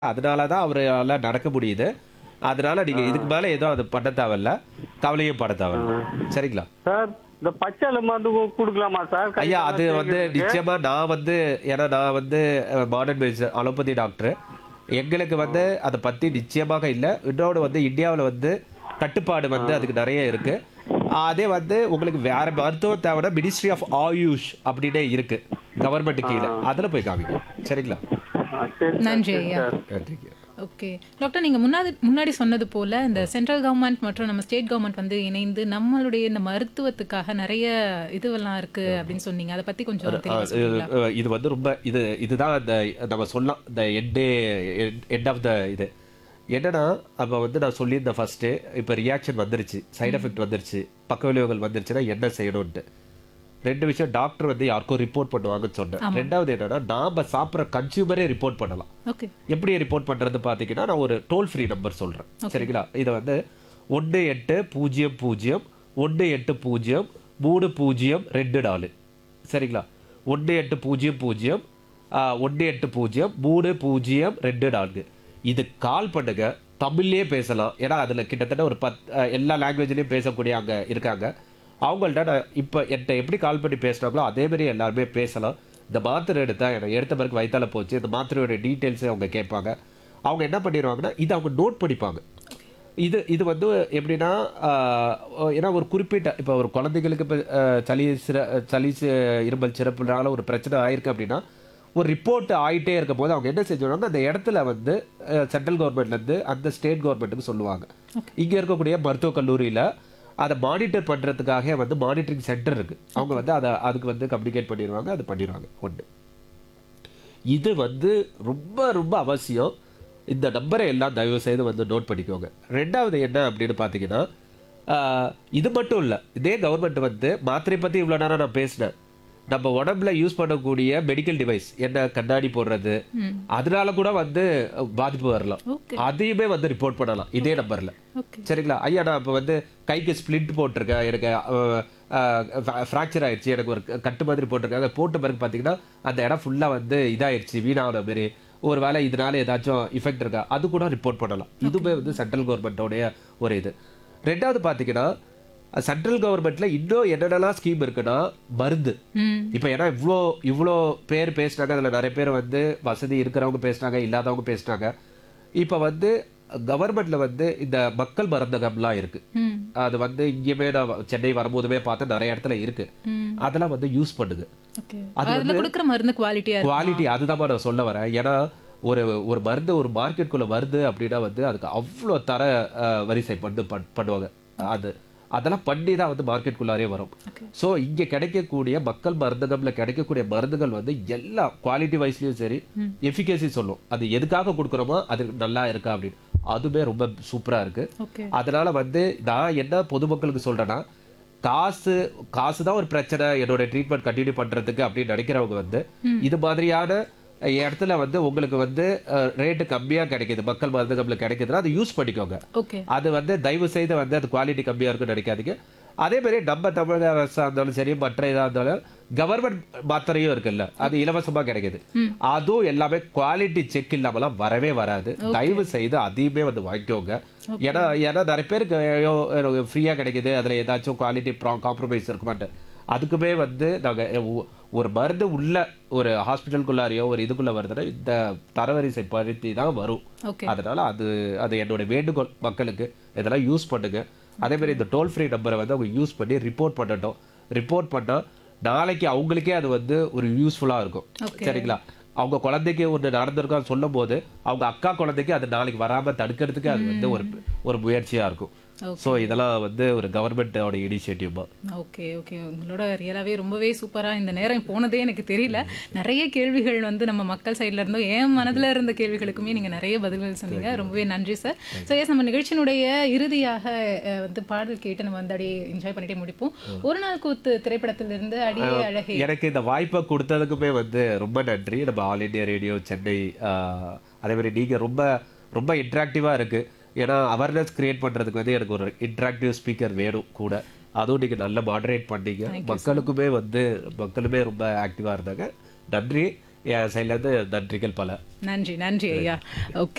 அதனால தான் அவரால நடக்க முடியுது அதனால நீங்க இதுக்கு மேல எதுவும் அது பண்ண தேவையில்ல கவலையும் பட தேவையில்ல சரிங்களா சார் இந்த பச்சை மருந்து கு- கொடுக்கலாமா சார் கை ஐயா அது கால் வந்து தேய்க்கிறதுக்கு? நிச்சயமா நான் வந்து ஏன்னா நான் வந்து மாடர்ன் மெடிசன் அலோபதி டாக்டர் எங்களுக்கு வந்து அதை பத்தி நிச்சயமாக இல்லை இன்னொன்று வந்து இந்தியாவில் வந்து கட்டுப்பாடு வந்து அதுக்கு நிறைய இருக்கு அதே வந்து உங்களுக்கு வேற மருத்துவம் தேவைன்னா மினிஸ்ட்ரி ஆஃப் ஆயுஷ் அப்படின்னே இருக்கு கவர்மெண்ட் கீழே அதுல போய் காமிங்க சரிங்களா ஆ, சரி சார், நன்றி சரி ஐயா சார். நன்றிங்க ஓகே டாக்டர் நீங்க முன்னாடி முன்னாடி சொன்னது போல இந்த சென்ட்ரல் கவர்மெண்ட் மற்றும் நம்ம ஸ்டேட் கவர்மெண்ட் வந்து இணைந்து நம்மளுடைய இந்த மருத்துவத்துக்காக நிறைய இதுவெல்லாம் இருக்கு அப்படின்னு சொன்னீங்க அதை பத்தி கொஞ்சம் தெளிவா சொல்றீங்களா? அஹ் இது வந்து ரொம்ப இது இதுதான் அந்த நம்ம சொல்லலாம் இந்த எண்டே எண்ட் ஆஃப் த இது என்னன்னா அப்போ வந்து நான் சொல்லியிருந்தேன் ஃபர்ஸ்ட்டு இப்போ ரியாக்ஷன் வந்துருச்சு சைடு எஃபெக்ட் வந்துருச்சு பக்க விளைவுகள் வந்துருச்சுன்னா என்ன செய்யணும்ட்டு ரெண்டு விஷயம் டாக்டர் வந்து யாருக்கும் ரிப்போர்ட் பண்ணுவாங்கன்னு சொன்னேன் ரெண்டாவது என்னன்னா நாம சாப்பிட்ற கன்சியூமரே ரிப்போர்ட் பண்ணலாம் ஓகே எப்படி ரிப்போர்ட் பண்றது பார்த்தீங்கன்னா நான் ஒரு டோல் ஃப்ரீ நம்பர் சொல்றேன் சரிங்களா இதை வந்து ஒன்று எட்டு பூஜ்ஜியம் பூஜ்ஜியம் ஒன்று எட்டு பூஜ்ஜியம் மூணு பூஜ்ஜியம் ரெண்டு நாலு சரிங்களா ஒன்று எட்டு பூஜ்ஜியம் பூஜ்ஜியம் ஒன்று எட்டு பூஜ்ஜியம் மூணு பூஜ்ஜியம் ரெண்டு நான்கு இது கால் பண்ணுங்க தமிழ்லயே பேசலாம் ஏன்னா அதில் கிட்டத்தட்ட ஒரு பத் அஹ், எல்லா லாங்குவேஜ்லேயும் பேசக்கூடிய அங்கே இருக்காங்க அவங்கள்ட்ட நான் இப்போ என்கிட்ட எப்படி கால் பண்ணி பேசுனாங்களோ அதே மாதிரி எல்லாருமே பேசலாம் இந்த மாத்திரை எடுத்தா எனக்கு எடுத்த பிறகு வயித்தால போச்சு இந்த மாத்திரையோட டீட்டெயில்ஸை அவங்க கேட்பாங்க அவங்க என்ன பண்ணிடுவாங்கன்னா இதை அவங்க நோட் பண்ணிப்பாங்க இது இது வந்து எப்படின்னா ஆஹ், ஏன்னா ஒரு குறிப்பிட்ட இப்போ ஒரு குழந்தைங்களுக்கு இப்போ சளி சிற சளி சி- இருமல் சிறப்புனால ஒரு பிரச்சனை ஆயிருக்கு அப்படின்னா ஒரு ரிப்போர்ட் ஆயிட்டே இருக்கும் போது அவங்க என்ன செஞ்சுருவாங்க அந்த இடத்துல வந்து சென்ட்ரல் கவர்மெண்ட்லேருந்து அந்த ஸ்டேட் கவர்மெண்ட்டுக்கு சொல்லுவாங்க இங்கே இருக்கக்கூடிய மருத்துவக் கல்லூரியில் அதை மானிட்டர் பண்ணுறதுக்காக வந்து மானிட்டரிங் சென்டர் இருக்கு அவங்க வந்து அதை அதுக்கு வந்து கம்யூனிகேட் பண்ணிடுவாங்க அது பண்ணிடுவாங்க ஒன்று இது வந்து ரொம்ப ரொம்ப அவசியம் இந்த நம்பரை எல்லாம் தயவு செய்து வந்து நோட் பண்ணிக்கோங்க ரெண்டாவது என்ன அப்படின்னு பார்த்தீங்கன்னா ஆஹ், இது மட்டும் இல்லை இதே கவர்மெண்ட் வந்து மாத்திரை பற்றி இவ்வளோ நேரம் நான் பேசினேன் நம்ம உடம்புல யூஸ் பண்ணக்கூடிய மெடிக்கல் டிவைஸ் என்ன கண்ணாடி போடுறது அதனால கூட வந்து பாதிப்பு வரலாம் ஓகே அதையுமே வந்து ரிப்போர்ட் பண்ணலாம் இதே நம்பர்ல ஓகே சரிங்களா ஐயா நான் இப்போ வந்து கைக்கு ஸ்ப்ளிண்ட் போட்டிருக்கேன் எனக்கு ஃப்ராக்சர் ஆயிடுச்சு எனக்கு ஒரு கட்டு மாதிரி போட்டிருக்காங்க போட்ட பிறகு பார்த்தீங்கன்னா அந்த இடம் ஃபுல்லாக வந்து இதாயிடுச்சு வீணான மாதிரி ஒரு வேளை இதனால ஏதாச்சும் இஃபெக்ட் இருக்கா அது கூட ரிப்போர்ட் பண்ணலாம் இதுவுமே வந்து சென்ட்ரல் கவர்மெண்ட்டோடைய ஒரு இது ரெண்டாவது பார்த்தீங்கன்னா சென்ட்ரல் கவர்மெண்ட்ல இன்னும் என்னென்னலாம் ஸ்கீம் இருக்குன்னா மருந்து ம் இப்போ ஏன்னா இவ்வளோ இவ்வளோ பேர் பேசுனாங்க அதில் நிறைய பேர் வந்து வசதி இருக்கிறவங்க பேசுனாங்க இல்லாதவங்க பேசுனாங்க இப்போ வந்து கவர்மெண்ட்ல வந்து இந்த மக்கள் மருந்தகம்லாம் இருக்கு ம் அது வந்து இங்கேயுமே நான் சென்னை வரும்போதுமே பார்த்தேன் நிறைய இடத்துல இருக்கு ம் அதெல்லாம் வந்து யூஸ் பண்ணுங்க ஓகே அதுல கொடுக்குற மருந்து குவாலிட்டியா இருக்கு குவாலிட்டி அதுதான் நான் சொல்ல வரேன் ஏன்னா ஒரு ஒரு மருந்து ஒரு மார்க்கெட்டுக்குள்ள வருது அப்படின்னா வந்து அதுக்கு அவ்வளோ தர அஹ், வரிசை பண்ணு பண்- பண்ணுவாங்க அது அதெல்லாம் பண்ணி தான் வந்து மார்க்கெட்டுக்குள்ளாரே வரும் Okay. ஸோ இங்கே கிடைக்கக்கூடிய மக்கள் மருந்தகம்ல கிடைக்கக்கூடிய மருந்துகள் வந்து எல்லா குவாலிட்டி வைஸ்லயும் சரி எஃபிகேசி சொல்லும் அது எதுக்காக கொடுக்குறோமோ அது நல்லா இருக்கா அப்படின்னு அதுவே ரொம்ப சூப்பரா இருக்கு ஓகே அதனால வந்து நான் என்ன பொதுமக்களுக்கு சொல்றேன்னா காசு காசு தான் ஒரு பிரச்சனை என்னோட ட்ரீட்மெண்ட் கண்டினியூ பண்றதுக்கு அப்படின்னு நினைக்கிறவங்க வந்து இது மாதிரியான இடத்துல வந்து உங்களுக்கு வந்து ரேட்டு கம்மியா கிடைக்குது மக்கள் மருந்தகம்ல கிடைக்குதுன்னா அதை யூஸ் பண்ணிக்கோங்க ஓகே அது வந்து தயவு செய்து வந்து அது குவாலிட்டி கம்மியா இருக்குன்னு நினைக்காதீங்க அதே மாதிரி நம்ம தமிழக அரசா இருந்தாலும் சரி மற்ற இதா இருந்தாலும் கவர்மெண்ட் மாத்திரையும் இருக்குல்ல அது இலவசமா கிடைக்குது அதுவும் எல்லாமே குவாலிட்டி செக் இல்லாமலாம் வரவே வராது தயவு செய்து அதையுமே வந்து வாங்கிக்கோங்க ஏன்னா ஏன்னா நிறைய பேருக்கு ஃப்ரீயா கிடைக்குது அதுல ஏதாச்சும் குவாலிட்டி காம்ப்ரமைஸ் இருக்க மாட்டேன் அதுக்குமே வந்து நாங்க ஒ- ஒரு மருந்து உள்ள ஒரு ஹாஸ்பிட்டலுக்குள்ளாரையோ ஒரு இதுக்குள்ள வருதுன்னா இந்த தரவரிசை பருத்தி தான் வரும் ஓகே அதனால அது அது என்னோட வேண்டுகோள் மக்களுக்கு இதெல்லாம் யூஸ் பண்ணுங்க அதே மாதிரி இந்த டோல் ஃப்ரீ நம்பரை வந்து அவங்க யூஸ் பண்ணி ரிப்போர்ட் பண்ணட்டும் ரிப்போர்ட் பண்ணா நாளைக்கு அவங்களுக்கே அது வந்து ஒரு யூஸ்ஃபுல்லா இருக்கும் Okay. சரிங்களா அவங்க குழந்தைக்கு ஒன்று நடந்திருக்கான்னு சொல்லும் போது அவங்க அக்கா குழந்தைக்கு அது நாளைக்கு வராம தடுக்கிறதுக்கு அது வந்து ஒரு ஒரு முயற்சியா இருக்கும் ஸோ இதெல்லாம் வந்து ஒரு கவர்மெண்டோட இனிஷியேட்டிவ் தான் ஓகே ஓகே உங்களோட ரியலாகவே ரொம்பவே சூப்பராக இந்த நேரம் போனதே எனக்கு தெரியல நிறைய கேள்விகள் வந்து நம்ம மக்கள் சைடில் இருந்தோம் என் மனதில் இருந்த கேள்விகளுக்குமே நீங்கள் நிறைய பதில்கள் சொன்னீங்க ரொம்பவே நன்றி சார் ஸோ எஸ் நம்ம நிகழ்ச்சியினுடைய இறுதியாக அஹ், வந்து பாடல் கேட்டு நம்ம வந்து அப்படியே என்ஜாய் பண்ணிட்டே முடிப்போம் ஒரு நாள் கூத்து திரைப்படத்திலிருந்து அடியே அழகே எனக்கு இந்த வாய்ப்பை கொடுத்ததுக்குமே வந்து ரொம்ப நன்றி நம்ம ஆல் இண்டியா ரேடியோ சென்னை ஆஹ், அதே மாதிரி நீங்க ரொம்ப ரொம்ப இன்ட்ராக்டிவா இருக்கு ஏன்னா அவேர்னஸ் கிரியேட் பண்றதுக்கு வந்து எனக்கு ஒரு இன்ட்ராக்டிவ் ஸ்பீக்கர் வேணும் கூட அதுவும் நீங்க நல்லா மாடரேட் பண்ணீங்க மக்களுக்குமே வந்து மக்களுமே ரொம்ப ஆக்டிவா இருந்தாங்க நன்றி என் சைட்ல இருந்து நன்றிகள் பல நன்றி நன்றி ஐயா ஓகே